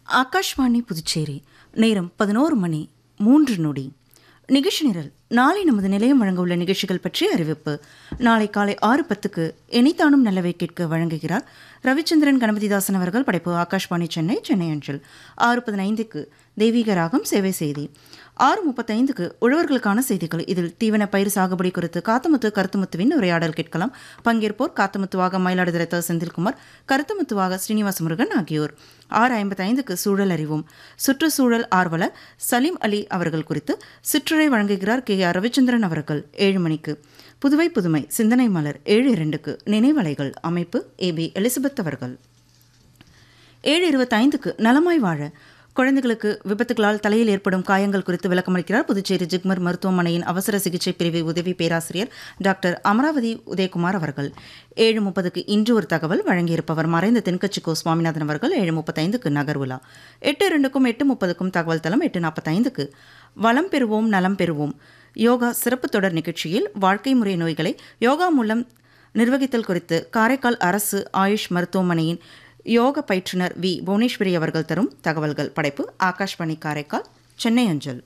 ஆகாஷ்வாணி புதுச்சேரி நேரம் பதினோரு மணி மூன்று நொடி நிகழ்ச்சி நிரல் நாளை நமது நிலையம் வழங்க உள்ள நிகழ்ச்சிகள் பற்றிய அறிவிப்பு நாளை காலை ஆறு பத்துக்கு எனிதானும் நல்லவை கேட்க வழங்குகிறார் ரவிச்சந்திரன் கணபதிதாசன் அவர்கள் படைப்பு ஆகாஷ்வாணி சென்னை சென்னை அஞ்சல் ஆறு பதினைந்துக்கு தெய்வீக ராகம் சேவை செய்தி ஆறு முப்பத்தைந்துக்கு உழவர்களுக்கான செய்திகள் இதில் தீவன பயிர் சாகுபடி குறித்து காத்தமுத்து கருத்துமுத்துவின் உரையாடல் கேட்கலாம் பங்கேற்போர் காத்தமுத்துவாக மயிலாடுதுறை த. செந்தில்குமார் கருத்துமுத்துவாக ஸ்ரீனிவாச முருகன் ஆகியோர் ஆறு ஐம்பத்தைந்துக்கு சூழல் அறிவோம் சுற்றுச்சூழல் ஆர்வலர் சலீம் அலி அவர்கள் குறித்து சிற்றுரை வழங்குகிறார் கே ஆர் ரவிச்சந்திரன் அவர்கள் ஏழு மணிக்கு புதுவை புதுமை சிந்தனை மலர் ஏழு இரண்டுக்கு நினைவலைகள் அமைப்பு ஏ பி எலிசபெத் அவர்கள் ஏழு இருபத்தைந்துக்கு நலமாய் வாழ குழந்தைகளுக்கு விபத்துகளால் தலையில் ஏற்படும் காயங்கள் குறித்து விளக்கமளிக்கிறார் புதுச்சேரி ஜிப்மர் மருத்துவமனையின் அவசர சிகிச்சை பிரிவு உதவி பேராசிரியர் டாக்டர் அமராவதி உதயகுமார் அவர்கள் ஏழு முப்பதுக்கு இன்று ஒரு தகவல் வழங்கியிருப்பவர் மறைந்த தென்கட்சி கோ சுவாமிநாதன் அவர்கள் ஏழு முப்பத்தைந்துக்கு நகர்வுலா எட்டு இரண்டுக்கும் எட்டு முப்பதுக்கும் தகவல் தளம் எட்டு நாற்பத்தைந்துக்கு வளம் பெறுவோம் நலம் பெறுவோம் யோகா சிறப்பு தொடர் நிகழ்ச்சியில் வாழ்க்கை முறை நோய்களை யோகா மூலம் நிர்வகித்தல் குறித்து காரைக்கால் அரசு ஆயுஷ் மருத்துவமனையின் யோக பயிற்றுனர் வி புவனேஸ்வரி அவர்கள் தரும் தகவல்கள் படைப்பு ஆகாஷ்வாணி காரைக்கால் சென்னை அஞ்சல்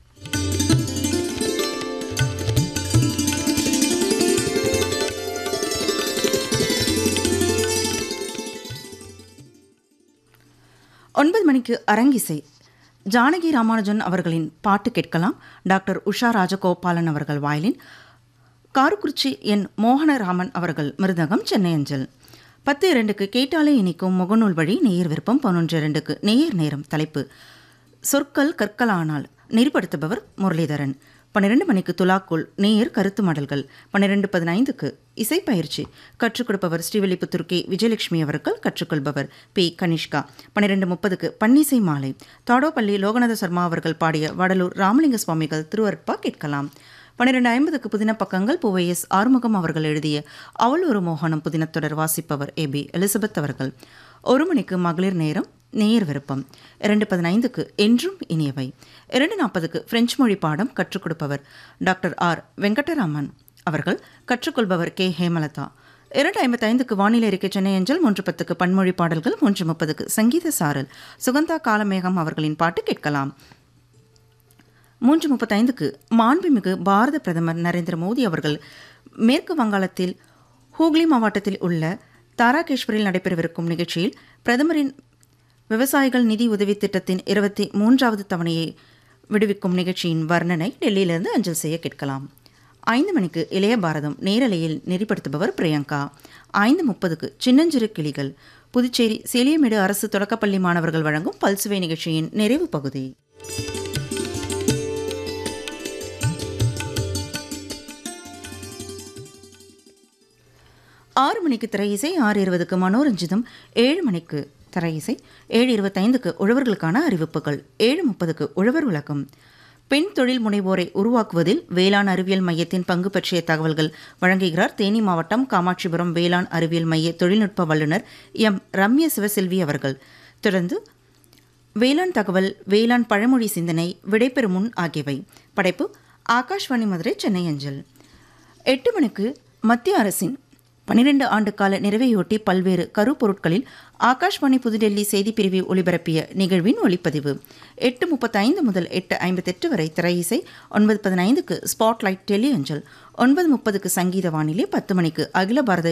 ஒன்பது மணிக்கு அரங்கிசை ஜானகி ராமானுஜன் அவர்களின் பாட்டு கேட்கலாம் டாக்டர் உஷா ராஜகோபாலன் அவர்கள் வாயிலின் காரக்குறிச்சி என் மோகனராமன் அவர்கள் மிருதகம் சென்னை அஞ்சல் பத்து இரண்டுக்கு கேட்டாலே இனிக்கும் முகநூல் வழி நேயர் விருப்பம் பதினொன்று இரண்டுக்கு நேயர் நேரம் தலைப்பு சொற்கள் கற்களானால் நெறிப்படுத்துபவர் முரளிதரன் பன்னிரண்டு மணிக்கு துலாக்குள் நேயர் கருத்து மடல்கள் பன்னிரெண்டு பதினைந்துக்கு இசைப்பயிற்சி கற்றுக் கொடுப்பவர் ஸ்ரீவில்லிபுத்தூர் கே விஜயலட்சுமி அவர்கள் கற்றுக்கொள்பவர் பி கனிஷ்கா பன்னிரெண்டு முப்பதுக்கு பன்னிசை மாலை தாடோப்பள்ளி லோகநாத சர்மா அவர்கள் பாடிய வடலூர் ராமலிங்க சுவாமிகள் திருவற்பா கேட்கலாம் பன்னிரெண்டு ஐம்பதுக்கு புதின பக்கங்கள் பூவை எஸ் ஆறுமுகம் அவர்கள் எழுதிய அவள் ஒரு மோகனம் புதினத்தொடர் வாசிப்பவர் ஏ பி எலிசபெத் அவர்கள் ஒரு மணிக்கு மகளிர் நேரம் நேயர் விருப்பம் இரண்டு பதினைந்துக்கு என்றும் இனியவை இரண்டு நாற்பதுக்கு பிரெஞ்சு மொழி பாடம் கற்றுக் கொடுப்பவர் டாக்டர் ஆர் வெங்கடராமன் அவர்கள் கற்றுக்கொள்பவர் கே ஹேமலதா இரண்டு ஐம்பத்தைந்துக்கு வானிலை அறிக்கை சென்னை அஞ்சல் மூன்று பத்துக்கு பன்மொழி பாடல்கள் மூன்று முப்பதுக்கு சங்கீத சாரல் சுகந்தா காலமேகம் அவர்களின் பாட்டு கேட்கலாம் மூன்று முப்பத்தைந்துக்கு மாண்புமிகு பாரத பிரதமர் நரேந்திர மோடி அவர்கள் மேற்கு வங்காளத்தில் ஹூக்ளி மாவட்டத்தில் உள்ள தாராகேஸ்வரில் நடைபெறவிருக்கும் நிகழ்ச்சியில் பிரதமரின் விவசாயிகள் நிதி உதவி திட்டத்தின் இருபத்தி மூன்றாவது தவணையை விடுவிக்கும் நிகழ்ச்சியின் வர்ணனை டெல்லியிலிருந்து அஞ்சல் செய்ய கேட்கலாம் ஐந்து மணிக்கு இளைய பாரதம் நேரலையில் நெறிப்படுத்துபவர் பிரியங்கா ஐந்து முப்பதுக்கு சின்னஞ்சிறு கிளிகள் புதுச்சேரி சேலியமேடு அரசு தொடக்கப்பள்ளி மாணவர்கள் வழங்கும் பல்சுவை நிகழ்ச்சியின் நிறைவு பகுதி ஆறு மணிக்கு திரை இசை ஆறு இருபதுக்கு மனோரஞ்சிதம் ஏழு மணிக்கு திரை இசை ஏழு இருபத்தைந்துக்கு உழவர்களுக்கான அறிவிப்புகள் ஏழு முப்பதுக்கு உழவர் விளக்கம் பெண் தொழில் முனைவோரை உருவாக்குவதில் வேளாண் அறிவியல் மையத்தின் பங்கு பற்றிய தகவல்கள் வழங்குகிறார் தேனி மாவட்டம் காமாட்சிபுரம் வேளாண் அறிவியல் மைய தொழில்நுட்ப வல்லுநர் எம் ரம்ய சிவசெல்வி அவர்கள் தொடர்ந்து வேளாண் தகவல் வேளாண் பழமொழி சிந்தனை விடைபெறும் முன் ஆகியவை படைப்பு ஆகாஷ்வாணி மதுரை சென்னை அஞ்சல் எட்டு மணிக்கு மத்திய அரசின் பனிரெண்டு ஆண்டு கால நிறைவையொட்டி பல்வேறு கருப்பொருட்களில் ஆகாஷ்வாணி புதுடெல்லி செய்திப்பிரிவு ஒளிபரப்பிய நிகழ்வின் ஒளிப்பதிவு எட்டு முப்பத்தைந்து முதல் எட்டு ஐம்பத்தெட்டு வரை திரை இசை ஒன்பது பதினைந்துக்கு ஸ்பாட்லைட் டெல்லி அஞ்சல் ஒன்பது முப்பதுக்கு சங்கீத வானிலை பத்து மணிக்கு அகில பாரத